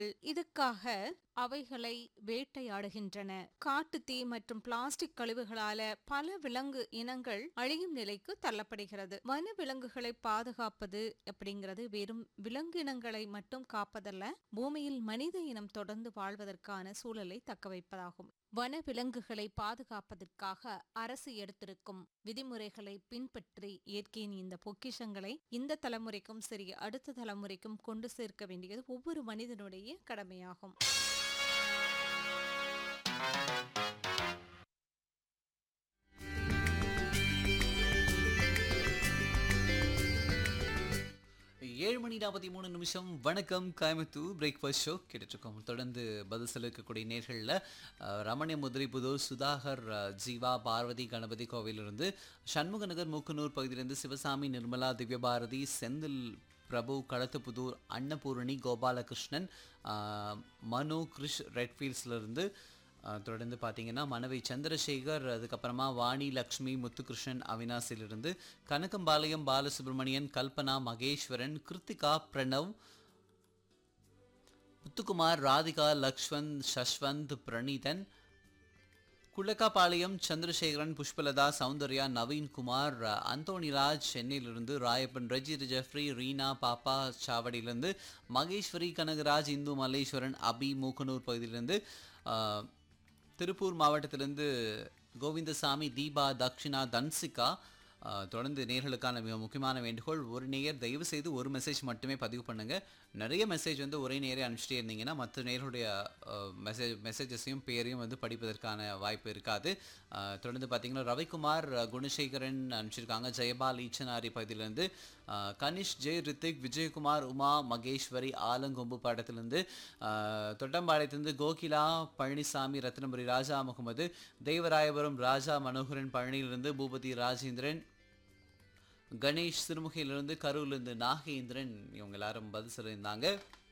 இதுக்காக அவைகளை வேட்டையாடுகின்றன காட்டுத்தீ மற்றும் பிளாஸ்டிக் கழிவுகளால பல விலங்கு இனங்கள் அழியும் நிலைக்கு தள்ளப்படுகிறது வன விலங்குகளை பாதுகாப்பது அப்படிங்கிறது வெறும் விலங்கினங்களை மட்டும் காப்பதல்ல பூமியில் மனித இனம் தொடர்ந்து வாழ்வதற்கான சூழலை தக்கவைப்பதாகும் வன விலங்குகளை பாதுகாப்பதற்காக அரசு எடுத்திருக்கும் விதிமுறைகளை பின்பற்றி இயற்கையின் இந்த பொக்கிஷங்களை இந்த தலைமுறைக்கும் சரி அடுத்த தலைமுறைக்கும் கொண்டு சேர்க்க வேண்டியது ஒவ்வொரு மனிதனுடைய கடமையாகும் ஏழு மணி நாற்பத்தி மூணு நிமிஷம் வணக்கம் கோயம்புத்தூர் பிரேக்ஃபாஸ்ட் ஷோ கேட்டுட்ருக்கோம் தொடர்ந்து பதில் செலுக்கக்கூடிய நேர்களில் ரமணிய முதிரிபுதூர் சுதாகர் அஹ், ஜீவா பார்வதி கணபதி கோவிலிருந்து சண்முகநகர் மூக்கனூர் பகுதியிலிருந்து சிவசாமி நிர்மலா திவ்யபாரதி செந்தில் பிரபு களத்துப்புதூர் அன்னபூரணி கோபாலகிருஷ்ணன் அஹ், மனு கிருஷ் ரெட்ஃபீல்ட்ஸ்லேருந்து அஹ் தொடர்ந்து பார்த்தீங்கன்னா மனைவி சந்திரசேகர் அதுக்கப்புறமா வாணி லக்ஷ்மி முத்துகிருஷ்ணன் அவினாசிலிருந்து கனகம்பாளையம் பாலசுப்ரமணியன் கல்பனா மகேஸ்வரன் கிருத்திகா பிரணவ் முத்துக்குமார் ராதிகா லக்ஷ்வந்த் சஷ்வந்த் பிரணீதன் குள்ளக்காபாளையம் சந்திரசேகரன் புஷ்பலதா சௌந்தர்யா நவீன்குமார் அஹ், அந்தோணிராஜ் சென்னையிலிருந்து ராயப்பன் ரஜி ஜெஃப்ரி ரீனா பாப்பா சாவடியிலிருந்து மகேஸ்வரி கனகராஜ் இந்து மல்லேஸ்வரன் அபி மூக்கனூர் பகுதியிலிருந்து அஹ், திருப்பூர் மாவட்டத்திலிருந்து கோவிந்தசாமி தீபா தக்ஷிணா தன்சிகா அஹ், தொடர்ந்து நேர்களுக்கான மிக முக்கியமான வேண்டுகோள் ஒரு நேயர் தயவு செய்து ஒரு மெசேஜ் மட்டுமே பதிவு பண்ணுங்க நிறைய மெசேஜ் வந்து ஒரே நேரே அனுப்பிச்சிட்டே இருந்தீங்கன்னா மற்ற நேர்களுடைய மெசேஜ் மெசேஜஸையும் பேரையும் வந்து படிப்பதற்கான வாய்ப்பு இருக்காது அஹ், தொடர்ந்து பார்த்தீங்கன்னா ரவிக்குமார் அஹ், குணசேகரன் அனுப்பிச்சிருக்காங்க ஜெயபால் ஈச்சனாரி பகுதியிலேருந்து அஹ், கனிஷ் ஜெய் ரித்திக் விஜயகுமார் உமா மகேஸ்வரி ஆலங்கொம்பு பாடத்திலிருந்து அஹ், தொட்டம்பாளையத்திலிருந்து கோகிலா பழனிசாமி ரத்னபுரி ராஜா முகமது தெய்வராயபுரம் ராஜா மனோகரன் பழனியிலிருந்து பூபதி ராஜேந்திரன் கணேஷ் சிறுமுகையிலிருந்து கரூர்லேருந்து நாகேந்திரன் இவங்க எல்லாரும் பதில் சொல்லியிருந்தாங்க